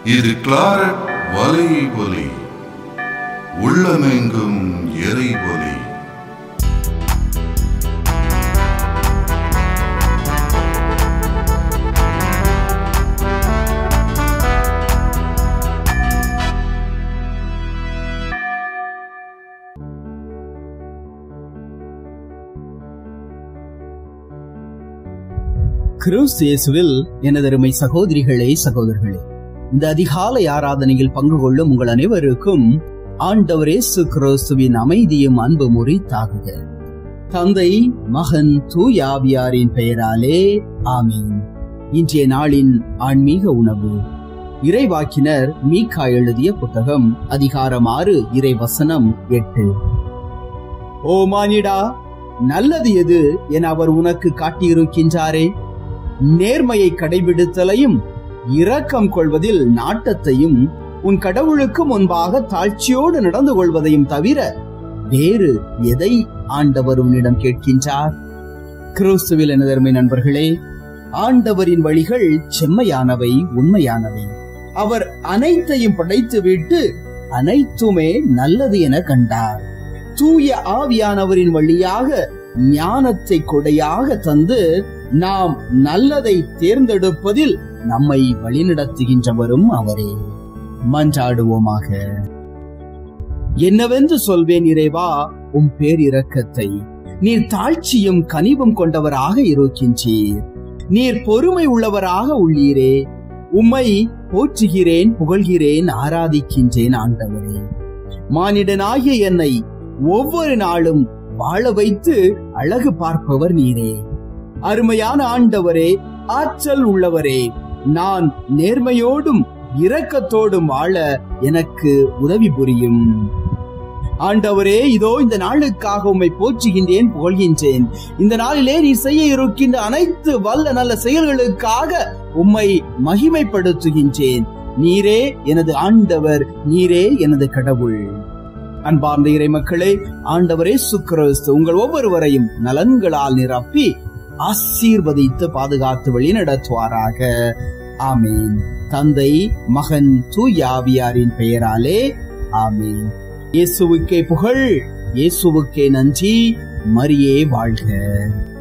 இது கிளாரட் வலை ஒலி உள்ளமெங்கும் எரை ஒலி கிறிஸ்து இயேசுவில் எனதருமை சகோதரிகளே சகோதரர்களே இந்த அதிகாலை ஆராதனையில் பங்கு கொள்ளும் உங்கள் அனைவருக்கும் ஆண்டவர் இயேசு கிறிஸ்துவின் அமைதியும் அன்பு முறித்தாகுக தந்தை மகன் தூயாவியாரின் பெயராலே ஆமீன் இன்றைய நாளின் ஆன்மீக உணவு இறைவாக்கினர் மீகா எழுதிய புத்தகம் அதிகாரம் ஆறு இறை வசனம் எட்டு ஓ மானிடா நல்லது எது என அவர் உனக்கு காட்டியிருக்கின்றாரே நேர்மையை கடைபிடித்தலையும் இரக்கம் கொள்வதில் நாட்டத்தையும் உன் கடவுளுக்கு முன்பாக தாழ்ச்சியோடு நடந்து கொள்வதையும் தவிர வேறு எதை ஆண்டவர் உன்னிடம் கேட்கின்றார் கிறிஸ்துவில் எனதருமை நண்பர்களே ஆண்டவரின் வழிகள் செம்மையானவை உண்மையானவை அவர் அனைத்தையும் படைத்துவிட்டு அனைத்துமே நல்லது என கண்டார் தூய ஆவியானவரின் வழியாக ஞானத்தை கொடையாக தந்து நாம் நல்லதை தேர்ந்தெடுப்பதில் நம்மை வழிநடத்துகின்றவரும் அவரே மன்றாடுவோமாக என்னவென்று சொல்வேன் இறைவா உம் பேரிரக்கத்தை நீர் தாழ்ச்சியும் கனிவும் கொண்டவராக இருக்கின்றீர் நீர் பொறுமை உள்ளவராக உள்ளீரே உம்மை போற்றுகிறேன் புகழ்கிறேன் ஆராதிக்கின்றேன் ஆண்டவரே மானிடனாகிய என்னை ஒவ்வொரு நாளும் வாழ வைத்து அழகு பார்ப்பவர் நீரே அருமையான ஆண்டவரே ஆற்றல் உள்ளவரே நான் நேர்மையோடும் இரக்கத்தோடும் வாழ எனக்கு உதவி புரியும் ஆண்டவரே இதோ இந்த நாளுக்காக உம்மை போற்றுகின்றேன் புகழ்கின்றேன் இந்த நாளிலே நீ செய்ய இருக்கின்ற அனைத்து வல்ல நல்ல செயல்களுக்காக உம்மை மகிமைப்படுத்துகின்றேன் நீரே எனது ஆண்டவர் நீரே எனது கடவுள் அன்பார்ந்த இறை மக்களே ஆண்டவரே சுக்கிரஸ்து உங்கள் ஒவ்வொருவரையும் நலன்களால் நிரப்பி ஆசீர்வதித்து பாதுகாத்து வழிநடத்துவாராக ஆமீன் தந்தை மகன் தூயாவியாரின் பெயராலே ஆமீன் இயேசுவுக்கே புகழ் இயேசுவுக்கே நன்றி மரியே வாழ்க